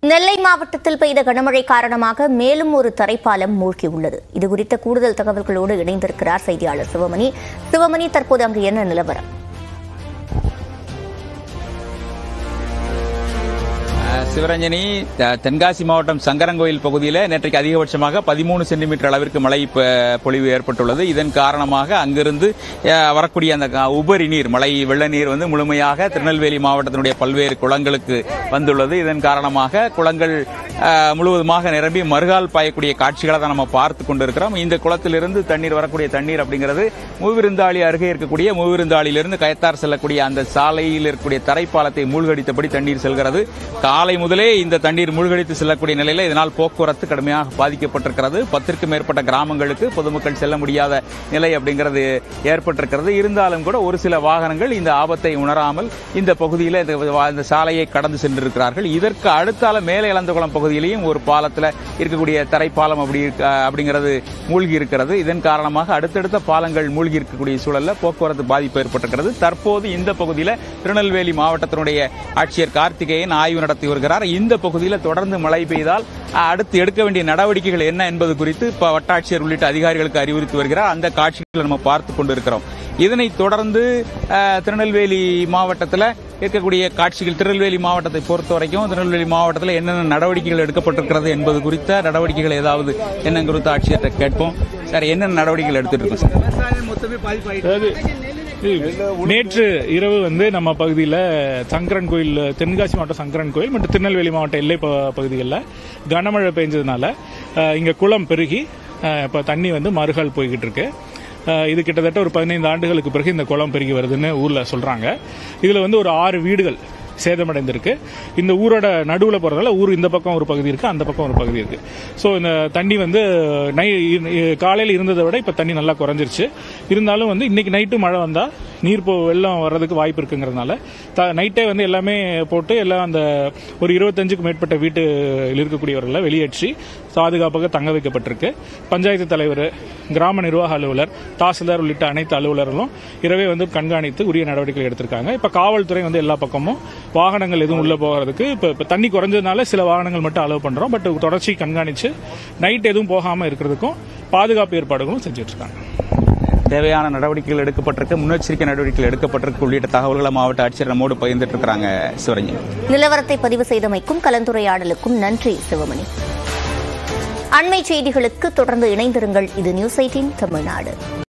நெல்லை மாவட்டத்தில் பெய்த கனமழை காரணமாக மேலும் ஒரு தரைப்பாலம் மூழ்கியுள்ளது இதுகுறித்த கூடுதல் தகவல்களோடு இணைந்திருக்கிறார் செய்தியாளர் சிவமணி சிவமணி தற்போது அங்கு என்ன நிலவரம் அஹ் சிவரஞ்சனி த- தென்காசி மாவட்டம் சங்கரன்கோயில் பகுதியில் நேற்றைக்கு அதிகபட்சமாக பதிமூணு சென்டிமீட்டர் அளவிற்கு மழை ப- பொழிவு ஏற்பட்டுள்ளது இதன் காரணமாக அங்கிருந்து அஹ், வரக்கூடிய அந்த க- உபரி நீர் மழை வெள்ள நீர் வந்து முழுமையாக திருநெல்வேலி மாவட்டத்தினுடைய பல்வேறு குளங்களுக்கு வந்துள்ளது இதன் காரணமாக குளங்கள் அஹ், முழுவதுமாக நிரம்பி மறுகால் பாயக்கூடிய காட்சிகளை தான் நம்ம பார்த்து கொண்டிருக்கிறோம் இந்த குளத்திலிருந்து தண்ணீர் வரக்கூடிய தண்ணீர் அப்படிங்கிறது மூவிருந்தாளி அருகே இருக்கக்கூடிய மூவிருந்தாளியிலிருந்து கயத்தார் செல்லக்கூடிய அந்த சாலையில் இருக்கக்கூடிய தரைப்பாலத்தை மூழ்கடித்தபடி தண்ணீர் செல்கிறது காலை முதலே இந்த தண்ணீர் மூழ்கடித்து செல்லக்கூடிய நிலையில இதனால் போக்குவரத்து கடுமையாக பாதிக்கப்பட்டிருக்கிறது பத்திற்கும் மேற்பட்ட கிராமங்களுக்கு பொதுமக்கள் செல்ல முடியாத நிலை அப்படிங்கிறது ஏற்பட்டிருக்கிறது இருந்தாலும் கூட ஒரு சில வாகனங்கள் இந்த ஆபத்தை உணராமல் இந்த பகுதியில் இந்த வா- இந்த சாலையை கடந்து சென்றிருக்கிறார்கள் இதற்கு அடுத்தால மேலே இளந்தகுளம் பகுதியிலையும் ஒரு பாலத்தில் இருக்கக்கூடிய தரைப்பாலம் அப்படி இருக்க- அப்படிங்கிறது மூழ்கி இருக்கிறது இதன் காரணமாக அடுத்தடுத்த பாலங்கள் மூழ்கி இருக்கக்கூடிய சூழல்ல போக்குவரத்து பாதிப்பு ஏற்பட்டிருக்கிறது தற்போது இந்த பகுதியில் திருநெல்வேலி மாவட்டத்தினுடைய ஆட்சியர் கார்த்திகேயன் ஆய்வு நடத்தி வருகிறார் இந்த பகுதியில் தொடர்ந்து மழை பெய்தால் அஹ், அடுத்து எடுக்க வேண்டிய நடவடிக்கைகள் என்ன என்பது குறித்து இப்ப வட்டாட்சியர் உள்ளிட்ட அதிகாரிகளுக்கு அறிவுறுத்தி வருகிறார் அந்த காட்சிகளை நம்ம பார்த்து கொண்டிருக்கிறோம் இதனைத் தொடர்ந்து அஹ், திருநெல்வேலி மாவட்டத்தில் இருக்கக்கூடிய காட்சிகள் திருநெல்வேலி மாவட்டத்தை பொறுத்த வரைக்கும் திருநெல்வேலி மாவட்டத்தில் என்னென்ன நடவடிக்கைகள் எடுக்கப்பட்டிருக்கிறது என்பது குறித்த நடவடிக்கைகள் ஏதாவது என்ன குறித்த ஆட்சியர்கிட்ட கேட்போம் சார் என்னென்ன நடவடிக்கைகள் எடுத்துட்டு இருக்கோம் சார் அதாவது நேற்று இரவு வந்து நம்ம பகுதியில் சங்கரன் கோயில் தென்காசி மாவட்டம் சங்கரன் கோயில் மற்றும் திருநெல்வேலி மாவட்ட எல்லை ப- பகுதிகளில் கனமழை பெஞ்சதுனால அஹ், இங்க குளம் பெருகி அஹ், இப்ப தண்ணி வந்து மறுகால் போய்கிட்டு இருக்கு அஹ், இது கிட்டத்தட்ட ஒரு பதினைந்து ஆண்டுகளுக்கு பிறகு இந்த குளம் பெருகி வருதுன்னு ஊர்ல சொல்றாங்க இதுல வந்து ஒரு ஆறு வீடுகள் சேதமடைந்திருக்கு இந்த ஊரோட நடுவில் போகிறதால ஊர் இந்த பக்கம் ஒரு பகுதி இருக்கு அந்த பக்கம் ஒரு பகுதி இருக்கு ஸோ இந்த தண்ணி வந்து நை காலையில் இருந்ததை விட இப்போ தண்ணி நல்லா குறைஞ்சிருச்சு இருந்தாலும் வந்து இன்னைக்கு நைட்டு மழை வந்தால் நீர் போ வெள்ளம் வர்றதுக்கு வாய்ப்பு இருக்குங்கிறதுனால த நைட்டே வந்து எல்லாமே போட்டு எல்லாம் அந்த ஒரு இருபத்தஞ்சுக்கு மேற்பட்ட வீட்டில் இருக்கக்கூடியவர்களை வெளியேற்றி பாதுகாப்பாக தங்க வைக்கப்பட்டிருக்கு பஞ்சாயத்து தலைவர் கிராம நிர்வாக அலுவலர் தாசில்தார் உள்ளிட்ட அனைத்து அலுவலர்களும் இரவே வந்து கண்காணித்து உரிய நடவடிக்கைகள் எடுத்திருக்காங்க இப்ப காவல்துறை வந்து எல்லா பக்கமும் வாகனங்கள் எதுவும் உள்ள போகிறதுக்கு இப்ப இப்ப தண்ணி குறைஞ்சதுனால சில வாகனங்கள் மட்டும் அலோவ் பண்றோம் பட் தொடர்ச்சி கண்காணிச்சு நைட் எதுவும் போகாம இருக்கிறதுக்கும் பாதுகாப்பு ஏற்பாடுகளும் செஞ்சுட்டு இருக்காங்க தேவையான நடவடிக்கைகள் எடுக்கப்பட்டிருக்கு முன்னெச்சரிக்கை நடவடிக்கைகள் எடுக்கப்பட்டிருக்கு உள்ளிட்ட தகவல்களை மாவட்ட ஆட்சியர் நம்மோடு பகிர்ந்துட்டு இருக்கிறாங்க சிவரஞ்சன் நிலவரத்தை பதிவு செய்தமைக்கும் கலந்துரையாடலுக்கும் நன்றி சிவமணி அண்மை செய்திகளுக்கு தொடர்ந்து இணைந்திருங்கள் இது நியூஸ் எயிட்டீன் தமிழ்நாடு